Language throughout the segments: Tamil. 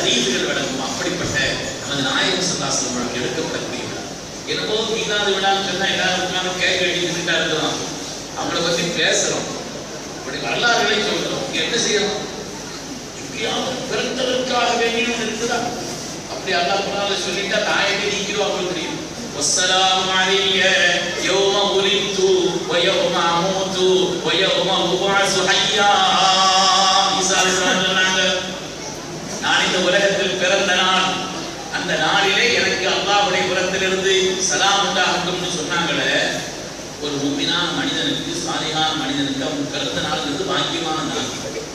அறிவுகள் விளங்கும் அப்படிப்பட்ட நமது நாயகம் சந்தாசனம் வழக்கு எடுக்கப்படக்கூடிய விழா என்னவோ மீனாது விழான்னு சொன்னா எல்லாரும் உட்கார்ந்து கேட்க வேண்டியதுட்டா இருக்கலாம் அவங்கள பத்தி பேசுறோம் அப்படி வரலாறுகளை சொல்றோம் இங்க என்ன செய்யணும் எப்படியாவது பிறந்ததற்காக வேண்டியும் இருக்குதா அப்படி அல்லாஹ் குரான்ல சொல்லிட்டா தாயத்தை நீக்கிறோம் அவங்களுக்கு தெரியும் والسلام علي يوم ولدت ويوم أموت ويوم أبعث حيا ஈசா அலைஹிஸ்ஸலாம் சொன்னாங்க நான் இந்த உலகத்தில் பிறந்த நாள் அந்த நாளிலே எனக்கு அல்லாஹ்வுடைய புறத்திலிருந்து சலாம் உண்டாகட்டும்னு சொன்னாங்களே ஒரு முக்மினான மனிதனுக்கு சாலிகான மனிதனுக்கு அவன் பிறந்த நாள்ங்கிறது பாக்கியமான நாள்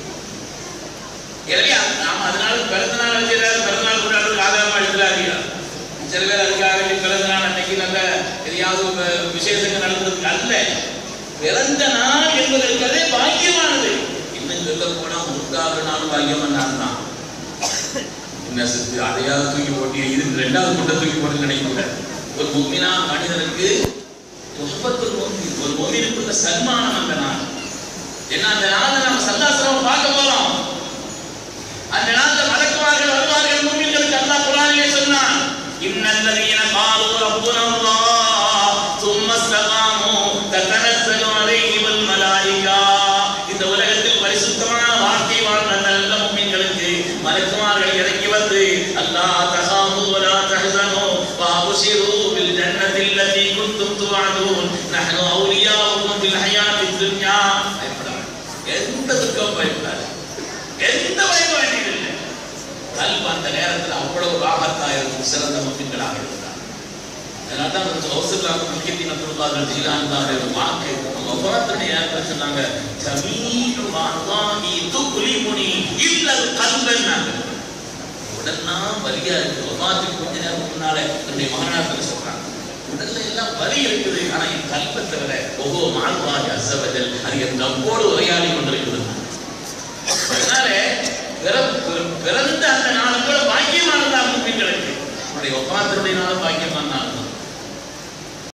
எனவே அ- நாம அதனால பிறந்த நாள் வச்சுக்கிறாரு பிறந்த நாள் கொண்டாடுறது ஆதாரமா எடுத்துறாதீங்க சில பேர் அதுக்காக வேண்டி பிறந்த நாள் அன்னைக்கு நல்ல எதையாவது ஒரு விசேஷங்கள் நடந்ததுக்கு அல்ல பிறந்த நாள் என்பது இருக்கிறதே பாக்கியமானது இன்னும் சொல்ல போனா முத்தாக நாள் பாக்கியமான நாள் தான் என்ன சித்து அதையாவது தூக்கி போட்டு இது ரெண்டாவது கொண்ட தூக்கி போட்டு நினைக்கூடாது ஒரு முக்மினா மனிதனுக்கு முகப்பத்து நோக்கி ஒரு மோமினுக்குள்ள சன்மானம் அந்த நாள் ஏன்னா அந்த நாள்ல நம்ம சல்லாசிரமம் பார்க்க போறோம் அந்த நாள்ல மலக்குமார்கள் வருவார்கள் மூமின்களுக்கு அல்லாஹ் குர்ஆனிலே சொன்னான் இன்னல்லதீன قالوا ربنا الله ثم استقاموا تتنزل عليهم الملائكه இந்த உலகத்தில் பரிசுத்தமான வாழ்க்கை வாழ்ந்த நல்ல மூமின்களுக்கு மலக்குமார்கள் இறங்கி வந்து அல்லாஹ் தகாமு வலா தஹசனு வஅப்ஷிரு பில் ஜன்னதி அல்லதி குன்தும் துஅதுன் நஹ்னு அவுலியாவுக்கும் பில் ஹயாத்தித் துன்யா பயப்படாத எந்த துக்கம் பயப்படாத எந்த பயம் வேண்டியதில்லை கல்வி அந்த நேரத்தில் அவ்வளவு ராகத்தா இருக்கும் சிறந்த முக்கியங்களாக இருந்தார் அதனால தான் அந்த ஹவுசுல்லாஹ் முக்கியத்தின் அப்துல்லாஹ் ஜீலானுடைய ஒரு வாக்கு அவங்க ஒவ்வொருத்தருடைய நேரத்தில் சொன்னாங்க ஜமீனு மாதானி துக்லிமுனி இல்லல் கல்பன்னாங்க உடனா வலியா இருக்கு ஒமாத்துக்கு கொஞ்ச நேரம் முன்னால என்னுடைய மகனாத்தில் சொல்றாங்க உடல்ல எல்லாம் வலி இருக்குது ஆனா என் கல்பை தவிர ஒவ்வொரு மால்வாதி அசவஜல் அது என் ரப்போடு உரையாடி கொண்டிருக்கிறது அதனால பிற- பிற- பிறந்த